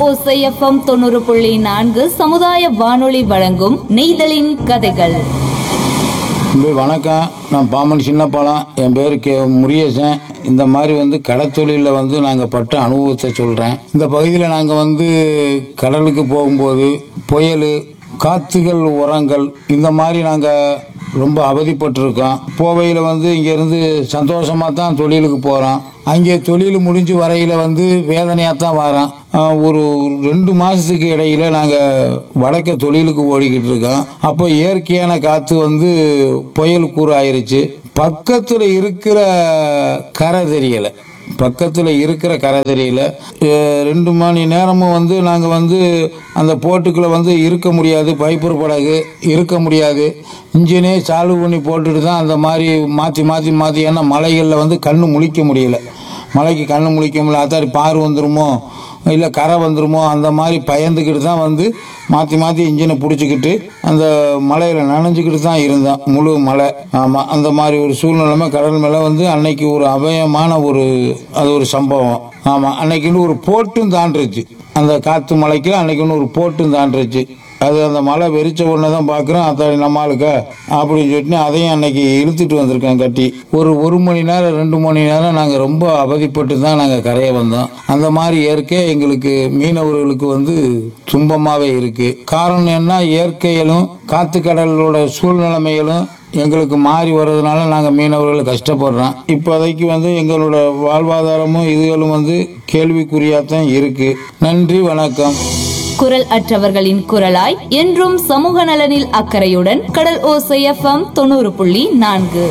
ஓசை எஃப்எம் தொண்ணூறு புள்ளி நான்கு சமுதாய வானொலி வழங்கும் நெய்தலின் கதைகள் தம்பி வணக்கம் நான் பாமன் சின்னப்பாலம் என் பேர் கே முருகேசன் இந்த மாதிரி வந்து கடத்தொழிலில் வந்து நாங்கள் பட்ட அனுபவத்தை சொல்கிறேன் இந்த பகுதியில் நாங்கள் வந்து கடலுக்கு போகும்போது புயல் காற்றுகள் உரங்கள் இந்த மாதிரி நாங்கள் ரொம்ப அவதிப்பட்டிருக்கோம் போவையில் வந்து இங்கேருந்து சந்தோஷமாக தான் தொழிலுக்கு போகிறோம் அங்கே தொழில் முடிஞ்சு வரையில் வந்து வேதனையாக தான் வரோம் ஆஹ் ஒரு ரெண்டு மாதத்துக்கு இடையில நாங்கள் வடக்க தொழிலுக்கு ஓடிக்கிட்டு இருக்கோம் அப்போ இயற்கையான காற்று வந்து புயல் கூறு ஆயிருச்சு பக்கத்தில் இருக்கிற கரை தெரியலை பக்கத்தில் இருக்கிற கரை தெரியல அஹ் ரெண்டு மணி நேரமும் வந்து நாங்கள் வந்து அந்த போட்டுக்குள்ளே வந்து இருக்க முடியாது பைப்பர் படகு இருக்க முடியாது இன்ஜினே சால்வ் பண்ணி போட்டுட்டு தான் அந்த மாதிரி மாற்றி மாற்றி மாற்றி ஏன்னா மலைகளில் வந்து கண்ணு முழிக்க முடியல மலைக்கு கண்ணு முழிக்க முடியல அத்தாடி பாரு வந்துருமோ இல்லை கரை வந்துருமோ அந்த மாதிரி பயந்துக்கிட்டு தான் வந்து மாற்றி மாற்றி இன்ஜினை பிடிச்சிக்கிட்டு அந்த மலையில் நனைஞ்சிக்கிட்டு தான் இருந்தோம் முழு மலை ஆமாம் அந்த மாதிரி ஒரு சூழ்நிலைமை கடல் மேலே வந்து அன்னைக்கு ஒரு அபயமான ஒரு அது ஒரு சம்பவம் ஆமாம் அன்னைக்குன்னு ஒரு போட்டும் தாண்டுருச்சு அந்த காற்று மலைக்கு அன்னைக்குன்னு ஒரு போட்டும் தாண்டுருச்சு அது அந்த மலை வெறிச்ச உடனே தான் பார்க்குறோம் அத்தாடி நம்ம ஆளுக்க அப்படின்னு சொல்லிட்டு அதையும் அன்னைக்கு இழுத்துட்டு வந்திருக்கேன் கட்டி ஒரு ஒரு மணி நேரம் ரெண்டு மணி நேரம் நாங்கள் ரொம்ப அவதிப்பட்டு தான் நாங்கள் கரையை வந்தோம் அந்த மாதிரி இயற்கை எங்களுக்கு மீனவர்களுக்கு வந்து துன்பமாகவே இருக்கு காரணம் என்ன இயற்கையிலும் காத்து கடலோட சூழ்நிலைமைகளும் எங்களுக்கு மாறி வர்றதுனால நாங்கள் மீனவர்கள் கஷ்டப்படுறோம் இப்போதைக்கு வந்து எங்களோட வாழ்வாதாரமும் இதுகளும் வந்து கேள்விக்குறியாக தான் இருக்கு நன்றி வணக்கம் குரல் அற்றவர்களின் குரலாய் என்றும் சமூக நலனில் அக்கறையுடன் கடல் ஓசை எஃப்எம் தொண்ணூறு புள்ளி நான்கு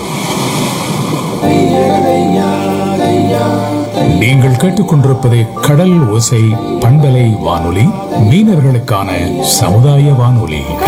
நீங்கள் கேட்டுக்கொண்டிருப்பது கடல் ஓசை பண்பலை வானொலி மீனவர்களுக்கான சமுதாய வானொலி